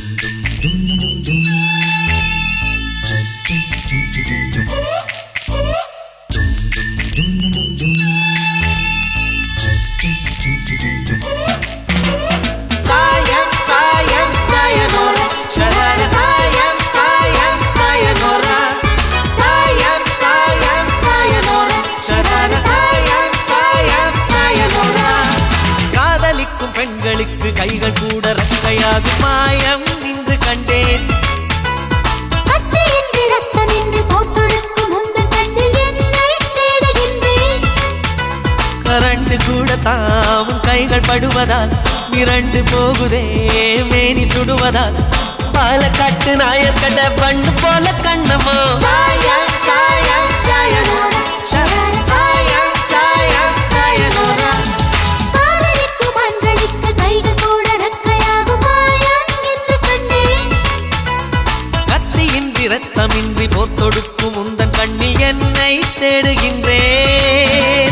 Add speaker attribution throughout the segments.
Speaker 1: சாயம் சாயம் சாயனோரா ஷரர சாயம் சாயம் சாயனோரா சாயம் சாயம் சாயனோரா ஷரர சாயம் சாயம் சாயனோரா காதலிக்கும் பெண்களுக்கு கைகள் கூட ரக்கையாகும் மாயம் இன்று கண்டேன்
Speaker 2: கட்டியின்றி ரத்தமின்றி போட்டொழுக்கும் உந்தன் கண்ணில் என்னை தேடுகின்றேன்.
Speaker 1: கரண்டு கூட தாவும் கைகள் படுவதால் மிரண்டு போகுதே மேனி சுடுவதால் பாலக்காட்டு நாயர் கண்ட பண்ணு போல கண்ணமோ சாயம் சாயம் சாயனோரா ஷரர சாயம் சாயம் சாயனோரா
Speaker 2: காதலிக்கும் ஆண்களுக்கு கைகள் கூட ரக்கையாகும் மாயம் என்று கண்டேன்.
Speaker 1: கத்தியின்றி ரத்தமின்றி போர் தொடுக்கும் உந்தன் கண்ணில் என்னை தேடுகின்றேன்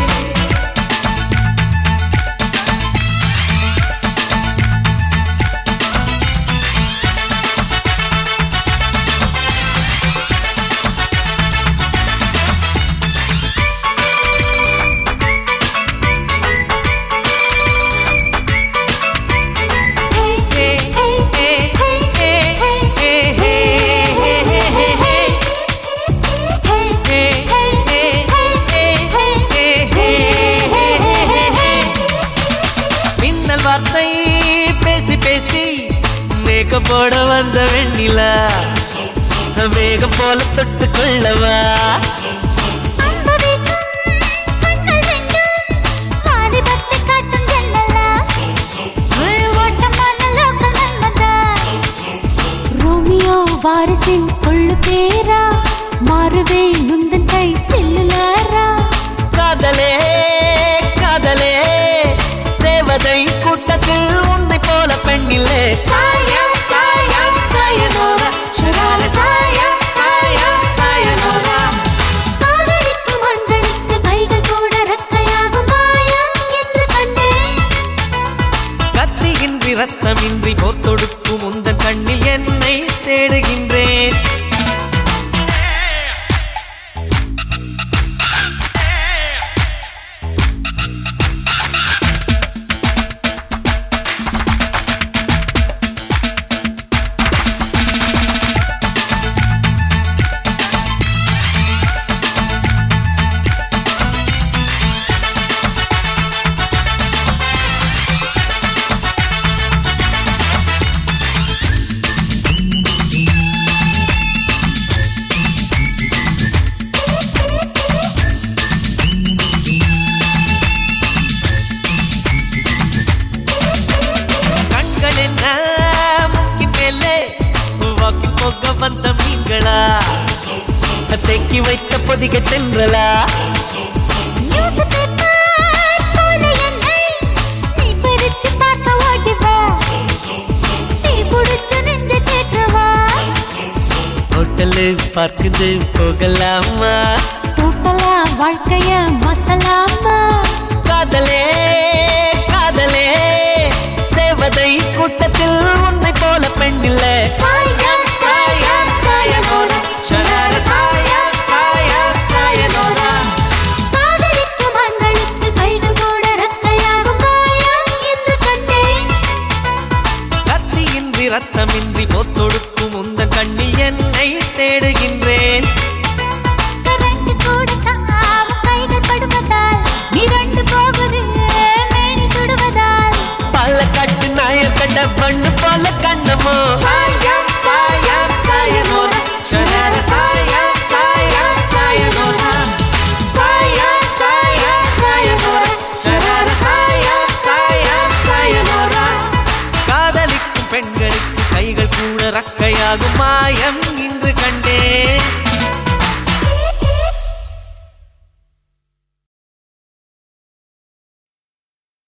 Speaker 2: ஹே, ஹே, ஹே, ஹே, ஹே, ஹே, ஹே, ஹே, ஹே, ஹே, ஹே, ஹே. ஹே, ஹே, ஹே, ஹே, ஹே, ஹே, ஹே, ஹே, ஹே.
Speaker 1: மின்னல் வார்த்தை பேசி பேசி மேகம் போட வந்த வெண்ணிலா வேகம் போல தொட்டு கொள்ளவா
Speaker 2: அன்பு வீசும் கண்கள் ரெண்டும் வாலிபத்தை காட்டும் ஜன்னலா. ஓட்டமான லோக்கல் மன்மதா. ரோமியோ வாரிசின் கொள்ளு பேரா மாறுவே நுந்தன் கை செல்லுலாரா
Speaker 1: காதலே காதலே தேவதை கூட்டத்தில் உன்னை போல பெண்ணிலே சாயம் சாயம் சாயனோரா ஷரார சாயம் சாயம் சாயனோரா
Speaker 2: காதலிக்கும் ஆண்களுக்கு கைகள் கூட ரக்கையாகும் மாயம் என்று கண்டேன்
Speaker 1: கத்தியின்றி ரத்தமின்றி போர் தொடுக்கும் உந்தன் கண்ணில் என்னை தேடுகின்றேன் கண்கள் என்ன மூக்கின் மேலே வாக்கி போக வந்த மீன்களா தேக்கி வைத்த பொதிகை தென்றலா
Speaker 2: நியூஸ் பேப்பர் போல என்னை நீ பிரிச்சு பார்க்க ஓடி வா நீ புடிச்ச நெஞ்ச கேட்டுவா
Speaker 1: ஹோட்டலு பார்க்குது போகலாமா
Speaker 2: டோட்டலா வாழ்க்கைய மாத்தலாமா
Speaker 1: காதலே காதலே தேவதை கூட்டத்தில் உன்னை போல பெண்ணில்லை
Speaker 2: சாயம் சாயம் சாயனோரா
Speaker 1: ஷரார சாயம் சாயம் சாயனோரா
Speaker 2: காதலிக்கும் ஆண்களுக்கு கைகள் கூட ரக்கையாகும் மாயம் என்று கண்டேன்
Speaker 1: கத்தியின்றி ரத்தமின்றி போர் தொடுக்கும் உந்தன் கண்ணில் என்னை தேடுகின்றேன்
Speaker 2: கரண்ட் கூட தாவும் கைகள் படுவதால் மிரண்டு போகுது மேனி சுடுவதால்
Speaker 1: பாலக்காட்டு நாயர் கண்ட பண்ணு போல கண்ணமோ சாயம் சாயம் சாயனோரா ஷரார சாயம் சாயம் சாயனோரா சாயம் சாயம் சாயனோரா ஷரார சாயம் சாயம் சாயனோரா காதலிக்கும் பெண்களுக்கு கைகள் கூட ரக்கையாகும் மாயம் இன்று கண்டேன்